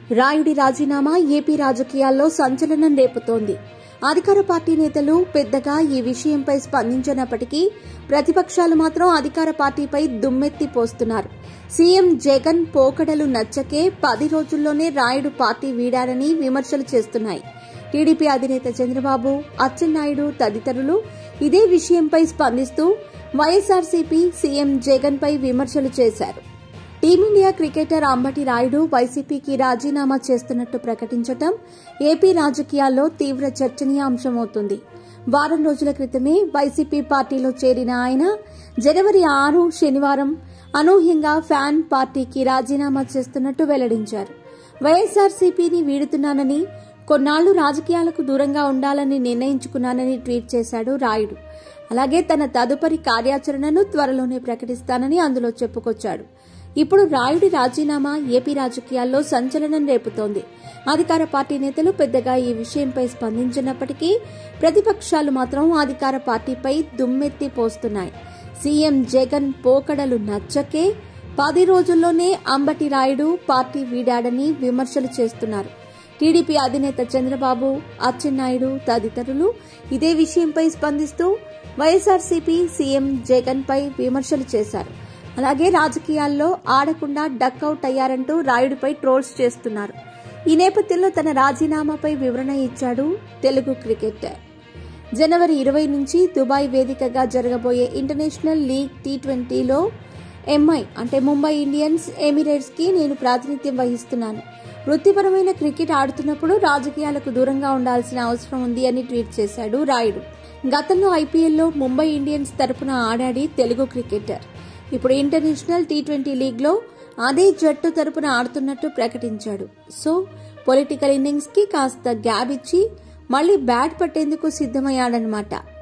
రాయుడి రాజీనామా ఏపీ రాజకీయాల్లో సంచలనం రేపుతోంది అధికార పార్టీ నేతలు పెద్దగా ఈ విషయంపై స్పందించినప్పటికీ ప్రతిపక్షాలు మాత్రం అధికార పార్టీపై దుమ్మెత్తి పోస్తున్నారు సీఎం జగన్ పోకడలు నచ్చకే పది రోజుల్లోనే రాయుడు పార్టీ వీడారని విమర్శలు చేస్తున్నాయి టీడీపీ అధినేత చంద్రబాబు అచ్చెన్నాయుడు తదితరులు ఇదే విషయంపై స్పందిస్తూ వైఎస్ఆర్సీపీ సీఎం జగన్ పై విమర్శలు చేశారు టీమిండియా క్రికెటర్ అంబటి రాయుడు వైసీపీకి రాజీనామా చేస్తున్నట్టు ప్రకటించటం ఏపీ రాజకీయాల్లో తీవ్ర చర్చనీయాంశమవుతుంది వారం రోజుల క్రితమే వైసీపీ పార్టీలో చేరిన ఆయన జనవరి ఆరు శనివారం అనూహ్యంగా ఫ్యాన్ పార్టీకి రాజీనామా చేస్తున్నట్టు వెల్లడించారు వైఎస్ఆర్సీపీని వీడుతున్నానని కొన్నాళ్లు రాజకీయాలకు దూరంగా ఉండాలని నిర్ణయించుకున్నానని ట్వీట్ చేశాడు రాయుడు అలాగే తన తదుపరి కార్యాచరణను త్వరలోనే ప్రకటిస్తానని అందులో చెప్పుకొచ్చాడు ఇప్పుడు రాయుడి రాజీనామా ఏపీ రాజకీయాల్లో సంచలనం రేపుతోంది అధికార పార్టీ నేతలు పెద్దగా ఈ విషయంపై స్పందించినప్పటికీ ప్రతిపక్షాలు మాత్రం అధికార పార్టీపై దుమ్మెత్తి పోస్తున్నాయి సీఎం జగన్ పోకడలు నచ్చకే పది రోజుల్లోనే అంబటి రాయుడు పార్టీ వీడాడని విమర్శలు చేస్తున్నారు టీడీపీ అధినేత చంద్రబాబు అచ్చెన్నాయుడు తదితరులు ఇదే విషయంపై స్పందిస్తూ వైఎస్ఆర్సీపీ సీఎం జగన్ పై విమర్శలు చేశారు అలాగే రాజకీయాల్లో ఆడకుండా డక్అవుట్ అయ్యారంటూ రాయుడిపై ట్రోల్స్ చేస్తున్నారు ఈ నేపథ్యంలో తన రాజీనామాపై వివరణ ఇచ్చాడు తెలుగు క్రికెటర్ జనవరి ఇరవై నుంచి దుబాయ్ వేదికగా జరగబోయే ఇంటర్నేషనల్ లీగ్ టీ ట్వంటీలో ఎంఐ అంటే ముంబై ఇండియన్స్ ఎమిరేట్స్ కి నేను ప్రాతినిధ్యం వహిస్తున్నాను వృత్తిపరమైన క్రికెట్ ఆడుతున్నప్పుడు రాజకీయాలకు దూరంగా ఉండాల్సిన అవసరం ఉంది అని ట్వీట్ చేశాడు రాయుడు గతంలో ఐపీఎల్లో ముంబై ఇండియన్స్ తరపున ఆడాడి తెలుగు క్రికెటర్ ఇప్పుడు ఇంటర్నేషనల్ టీ ట్వంటీ లీగ్లో అదే జట్టు తరపున ఆడుతున్నట్టు ప్రకటించాడు సో పొలిటికల్ ఇన్నింగ్స్ కి కాస్త గ్యాప్ ఇచ్చి మళ్లీ బ్యాట్ పట్టేందుకు సిద్దమయ్యాడనమాట